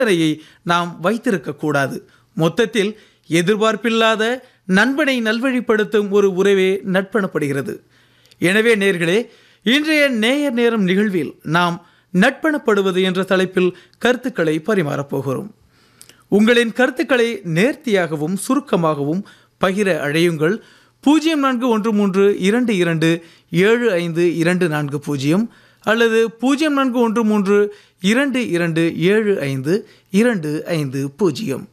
சிந்தனையை நாம் வைத்திருக்கக்கூடாது மொத்தத்தில் எதிர்பார்ப்பில்லாத நண்பனை நல்வழிப்படுத்தும் ஒரு உறவே நட்பெனப்படுகிறது எனவே நேர்களே இன்றைய நேயர் நேரம் நிகழ்வில் நாம் நட்பெனப்படுவது என்ற தலைப்பில் கருத்துக்களை பரிமாறப் போகிறோம் உங்களின் கருத்துக்களை நேர்த்தியாகவும் சுருக்கமாகவும் பகிர அழையுங்கள் பூஜ்ஜியம் நான்கு ஒன்று மூன்று இரண்டு இரண்டு ஏழு ஐந்து இரண்டு நான்கு பூஜ்ஜியம் அல்லது பூஜ்ஜியம் நான்கு ஒன்று மூன்று இரண்டு இரண்டு ஏழு ஐந்து இரண்டு ஐந்து பூஜ்ஜியம்